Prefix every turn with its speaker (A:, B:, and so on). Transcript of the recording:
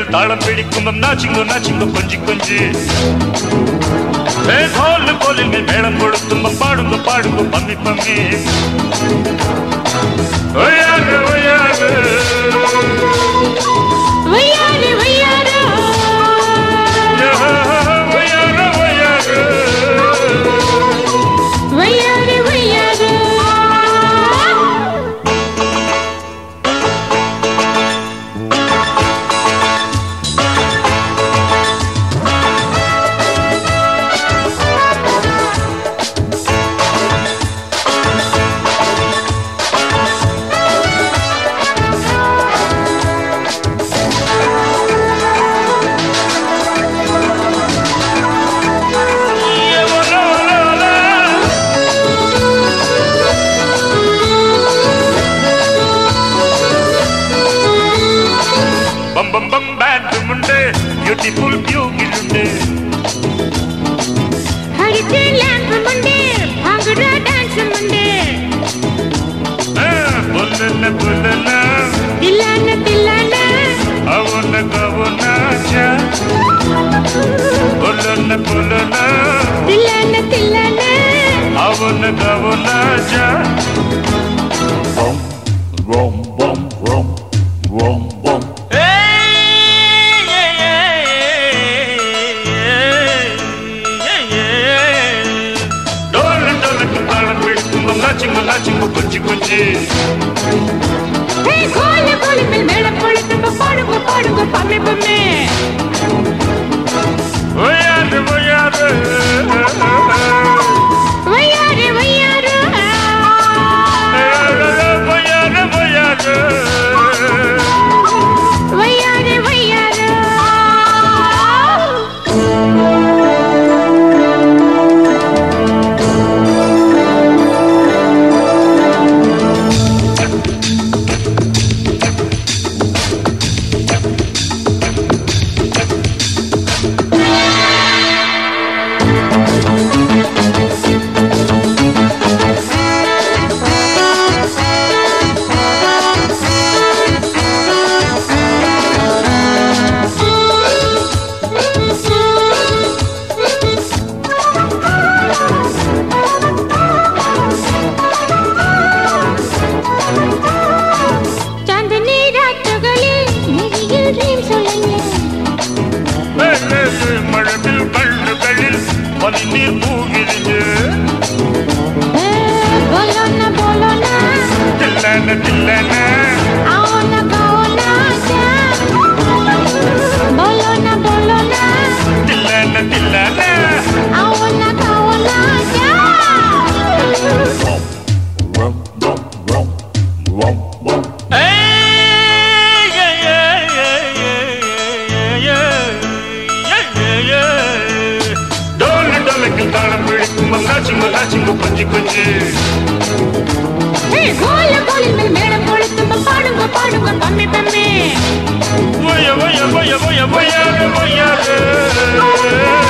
A: தாளம் பிடிக்கும் நாச்சிங்கோ நாச்சிங்கோ கொஞ்சி கொஞ்சி ஏ கோல் கோலில் மேல் மேளம் கொடுத்தும் பாடுங்க பாடுங்க பம்மி பம்மி ஒய்யாரு ஒய்யாரு
B: வையாரு வையாரோ
A: ஒய்யாரு ஒய்யாரு
B: வையாரு வையாரோ
A: ബം ബം ബം ബാൻഡുമുണ്ട് ബ്യൂട്ടിഫുൾ ബ്യൂഗിലുണ്ട്
B: ஹரிச்சு லேம்ப் முண்டே பாங்குற டான்ஸ் முண்டே
A: புல்லன புல்லன
B: தில்லான தில்லான
A: அவன கவனாச்ச புல்லன புல்லன
B: தில்லான தில்லான
A: அவன கவனாச்ச rom rom rom rom rom rom டோல் டோலுக்கு தாளம் பிடிக்கும் நாச்சிங்க நாச்சிங்க கொஞ்சி கொஞ்சி
B: ஹே கோல கோல மேல் மேளம் கொளுத்துங்க பாடுங்க பாடுங்க பம்மே பம்மே
A: ஒய்யாரு ஒய்யாரு
B: வையாரு வையாரோ
A: ஒய்யாரு ஒய்யாரு
B: வையாரு வையாரோ ചാന്ദനി രാത്രികളിൽ മിഴിയിൽ ഡ്രീം சொல்லுங்க
A: மழவில் கல்லுகளில் பனிநீர் பூகிறது
B: बोलोना बोलोना
A: தில்லன தில்லன
B: आओना गाओना जा बोलोना बोलोना
A: தில்லன தில்லன
B: आओना गाओना जा
A: rom rom rom rom rom டோல் டோலுக்கு தாளம் பிடிக்கும் நாச்சிங்க நாச்சிங்க கொஞ்சி கொஞ்சி
B: ஏ கோல கோலில் மேல் மேளம் கொளுத்துங்க பாடுங்க பாடுங்க பம்மி பம்மி
A: ஒய்ய ஒய்ய ஒய்ய ஒய்ய ஒய்யாரு ஒய்யாரு